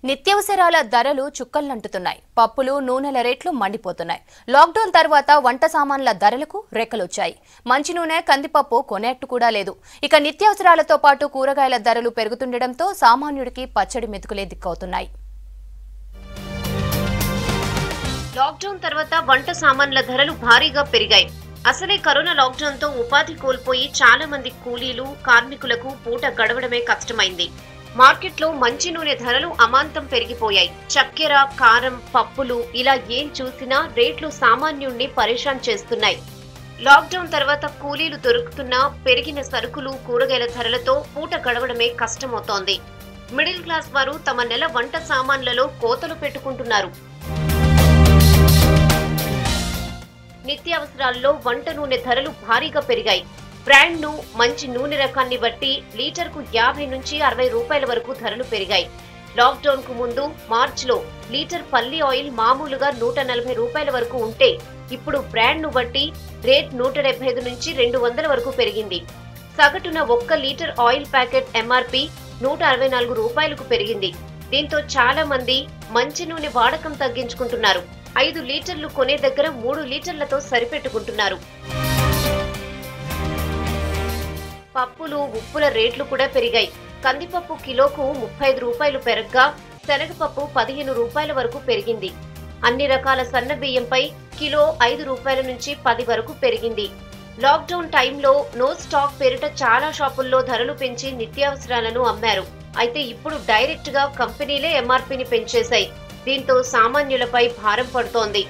నిత్యావసరాల ధరలు చుక్కల్లంటుతున్నాయి పప్పులు నూనెల రేట్లు మండిపోతున్నాయి లాక్డౌన్ తర్వాత వంట సామాన్ల ధరలకు రెక్కలొచ్చాయి మంచి నూనె కందిపప్పు కొనేట్టు కూడా లేదు ఇక నిత్యావసరాలతో పాటు కూరగాయల ధరలు పెరుగుతుండటంతో సామాన్యుడికి పచ్చడి మెతుకులే దిక్కవుతున్నాయి లాక్డౌన్ తర్వాత వంట సామాన్ల ధరలు భారీగా పెరిగాయి అసలే కరోనా లాక్డౌన్ తో ఉపాధి కోల్పోయి చాలా మంది కూలీలు కార్మికులకు పూట గడవడమే కష్టమైంది మార్కెట్లో మంచి నూనె ధరలు అమాంతం పెరిగిపోయాయి చక్కెర కారం పప్పులు ఇలా ఏం చూసినా రేట్లు సామాన్యుణ్ణి పరేషాన్ చేస్తున్నాయి లాక్డౌన్ తర్వాత కూలీలు దొరుకుతున్నా పెరిగిన సరుకులు కూరగాయల ధరలతో పూట గడవడమే కష్టమవుతోంది మిడిల్ క్లాస్ వారు తమ నెల వంట సామాన్లలో కోతలు పెట్టుకుంటున్నారు నిత్యావసరాల్లో వంట నూనె ధరలు భారీగా పెరిగాయి బ్రాండ్ ను మంచి నూనె రకాన్ని బట్టి లీటర్ కు యాభై నుంచి అరవై రూపాయల వరకు ధరలు పెరిగాయి లాక్డౌన్ కు ముందు మార్చ్ లో లీటర్ పల్లి ఆయిల్ మామూలుగా నూట నలభై రూపాయల వరకు ఉంటే ఇప్పుడు బ్రాండ్ ను బట్టి రేట్ నూట డెబ్బై ఐదు నుంచి రెండు వందల వరకు పెరిగింది సగటున ఒక్క లీటర్ ఆయిల్ ప్యాకెట్ ఎంఆర్పి నూట అరవై నాలుగు రూపాయలకు పెరిగింది దీంతో చాలా మంది మంచి నూనె వాడకం తగ్గించుకుంటున్నారు ఐదు లీటర్లు కొనే దగ్గర మూడు లీటర్లతో సరిపెట్టుకుంటున్నారు పప్పులు ఉప్పుల రేట్లు కూడా పెరిగాయి కందిపప్పు కిలోకు ముప్పై ఐదు రూపాయలు పెరగ్గా శనగపప్పు పదిహేను రూపాయల వరకు పెరిగింది అన్ని రకాల సన్న బియ్యంపై కిలో ఐదు రూపాయల నుంచి పది వరకు పెరిగింది లాక్డౌన్ టైంలో నో స్టాక్ పేరిట చాలా షాపుల్లో ధరలు పెంచి నిత్యావసరాలను అమ్మారు అయితే ఇప్పుడు డైరెక్ట్ గా కంపెనీలే ఎంఆర్పీని పెంచేశాయి దీంతో సామాన్యులపై భారం పడుతోంది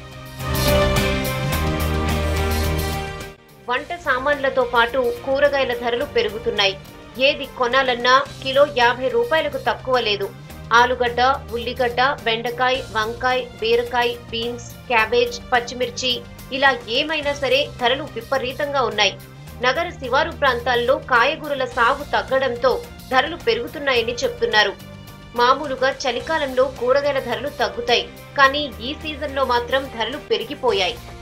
వంట సామాన్లతో పాటు కూరగాయల ధరలు పెరుగుతున్నాయి ఏది కొనాలన్నా కిలో యాభై రూపాయలకు తక్కువ లేదు ఆలుగడ్డ ఉల్లిగడ్డ బెండకాయ వంకాయ బీరకాయ బీన్స్ క్యాబేజ్ పచ్చిమిర్చి ఇలా ఏమైనా సరే ధరలు విపరీతంగా ఉన్నాయి నగర శివారు ప్రాంతాల్లో కాయగూరల సాగు తగ్గడంతో ధరలు పెరుగుతున్నాయని చెప్తున్నారు మామూలుగా చలికాలంలో కూరగాయల ధరలు తగ్గుతాయి కానీ ఈ సీజన్లో మాత్రం ధరలు పెరిగిపోయాయి